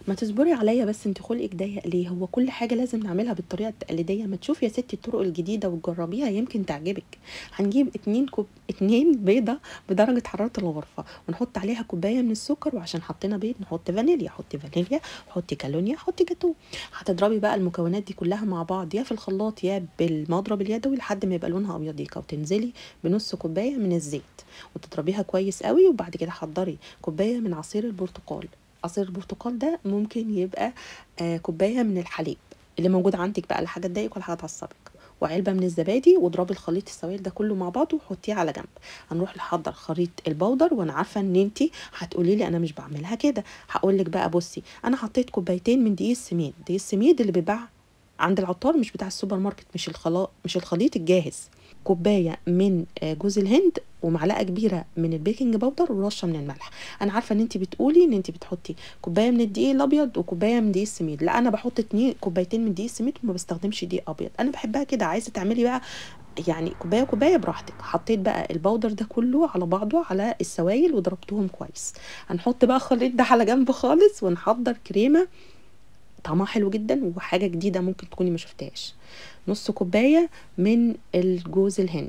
ما تصبري عليا بس انت خلقك ضيق ليه هو كل حاجه لازم نعملها بالطريقه التقليديه ما تشوفي يا ستي الطرق الجديده وتجربيها يمكن تعجبك هنجيب اتنين كوب اتنين بيضه بدرجه حراره الغرفه ونحط عليها كوبايه من السكر وعشان حطينا بيض نحط فانيليا حطي فانيليا حطي كالونيا حطي جاتو هتضربي بقى المكونات دي كلها مع بعض يا في الخلاط يا بالمضرب اليدوي لحد ما يبقى لونها ابيض يكا وتنزلي بنص كوبايه من الزيت وتضربيها كويس قوي وبعد كده حضري كوبايه من عصير البرتقال عصير البرتقال ده ممكن يبقى آه كوبايه من الحليب اللي موجود عندك بقى لا حاجه تضايقك ولا حاجه تعصبك وعلبه من الزبادي واضربي الخليط السوائل ده كله مع بعضه وحطيه على جنب هنروح نحضر خليط البودر وانا عارفه ان انت هتقولي لي انا مش بعملها كده هقول لك بقى بصي انا حطيت كوبايتين من دقيق السميد دقيق السميد اللي بيتباع عند العطار مش بتاع السوبر ماركت مش الخلاط مش الخليط الجاهز كوبايه من جوز الهند ومعلقه كبيره من البيكنج باودر ورشه من الملح انا عارفه ان انت بتقولي ان انت بتحطي كوبايه من الدقيق الابيض وكوبايه من دقيق السميد لا انا بحط اتنين كوبايتين من دقيق السميد وما بستخدمش دقيق ابيض انا بحبها كده عايزه تعملي بقى يعني كوبايه كوبايه براحتك حطيت بقى البودر ده كله على بعضه على السوائل وضربتهم كويس هنحط بقى الخليط ده على جنب خالص ونحضر كريمه طعمها حلو جدا وحاجه جديده ممكن تكوني ما شفتهاش نص كوبايه من الجوز الهند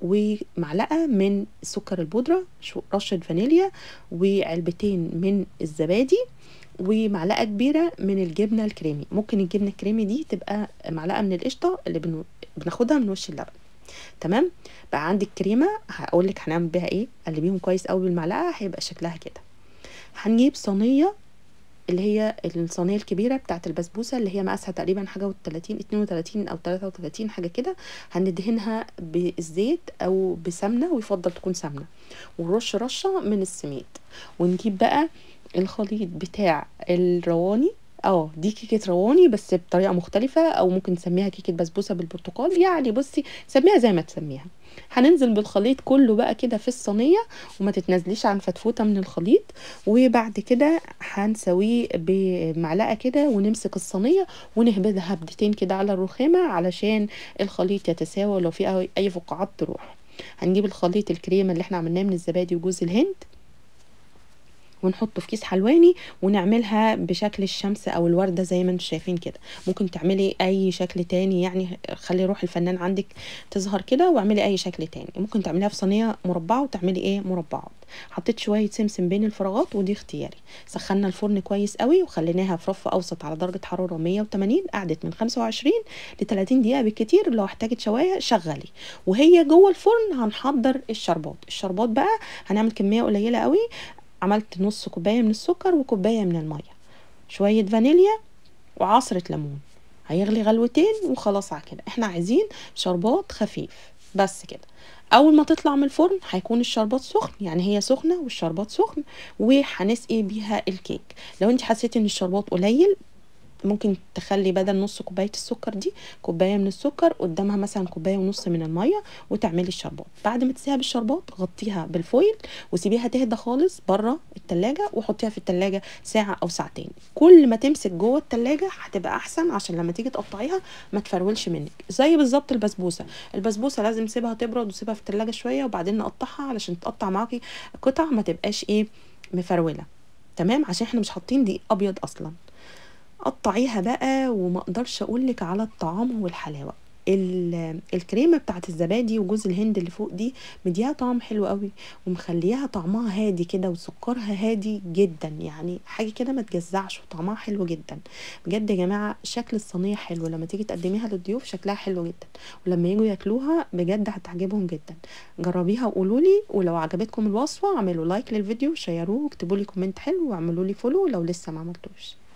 ومعلقه من سكر البودره رشه فانيليا وعلبتين من الزبادي ومعلقه كبيره من الجبنه الكريمي ممكن الجبنه الكريمي دي تبقى معلقه من القشطه اللي بنو... بناخدها من وش اللبن تمام بقى عندك كريمه هقول لك هنعمل بيها ايه قلبيهم كويس قوي بالمعلقه هيبقى شكلها كده هنجيب صينيه اللي هي الصينيه الكبيره بتاعه البسبوسه اللي هي مقاسها تقريبا حاجه و30 32 او 33 حاجه كده هندهنها بالزيت او بسمنه ويفضل تكون سمنه ونرش رشه من السميد ونجيب بقى الخليط بتاع الرواني اه دي كيكه رواني بس بطريقه مختلفه او ممكن نسميها كيكه بسبوسه بالبرتقال يعني بصي سميها زي ما تسميها هننزل بالخليط كله بقى كده في الصينيه وما تتنازليش عن فتفوته من الخليط وبعد كده هنسويه بمعلقه كده ونمسك الصينيه ونهبدها هبدتين كده على الرخامه علشان الخليط يتساوى ولو في اي فقاعات تروح هنجيب الخليط الكريمه اللي احنا عملناه من الزبادي وجوز الهند ونحطه في كيس حلواني ونعملها بشكل الشمس او الورده زي ما انتم شايفين كده ممكن تعملي اي شكل تاني يعني خلي روح الفنان عندك تظهر كده واعملي اي شكل تاني ممكن تعمليها في صينيه مربعه وتعملي ايه مربعات حطيت شويه سمسم بين الفراغات ودي اختياري سخنا الفرن كويس قوي وخليناها في رف اوسط على درجه حراره 180 قعدت من 25 ل 30 دقيقه بالكتير لو احتاجت شوايه شغلي وهي جوه الفرن هنحضر الشربات الشربات بقى هنعمل كميه قليله قوي عملت نص كوبايه من السكر وكوبايه من الميه شويه فانيليا وعصره ليمون هيغلي غلوتين وخلاص على كده احنا عايزين شربات خفيف بس كده اول ما تطلع من الفرن هيكون الشربات سخن يعني هي سخنه والشربات سخن وهنسقي بيها الكيك لو انت حسيتي ان الشربات قليل ممكن تخلي بدل نص كوبايه السكر دي كوبايه من السكر قدامها مثلا كوبايه ونص من الميه وتعملي الشربات بعد ما تسيبها بالشربات غطيها بالفويل وسيبيها تهدى خالص بره التلاجة وحطيها في التلاجة ساعه او ساعتين كل ما تمسك جوه التلاجة هتبقى احسن عشان لما تيجي تقطعيها ما تفرولش منك زي بالظبط البسبوسه البسبوسه لازم نسيبها تبرد وسيبها في التلاجة شويه وبعدين نقطعها علشان تقطع معاكي قطع ما تبقاش ايه مفروله تمام عشان احنا مش حاطين دقيق ابيض اصلا قطعيها بقى وما اقدرش اقولك على الطعام والحلاوه الكريمه بتاعت الزبادي وجوز الهند اللي فوق دي مديها طعم حلو قوي ومخليها طعمها هادي كده وسكرها هادي جدا يعني حاجه كده ما تجزعش وطعمها حلو جدا بجد يا جماعه شكل الصينيه حلو لما تيجي تقدميها للضيوف شكلها حلو جدا ولما يجوا ياكلوها بجد هتعجبهم جدا جربيها وقولوا لي ولو عجبتكم الوصفه اعملوا لايك للفيديو شيروه واكتبوا لي كومنت حلو واعملوا لي فولو لو لسه ما عملتوش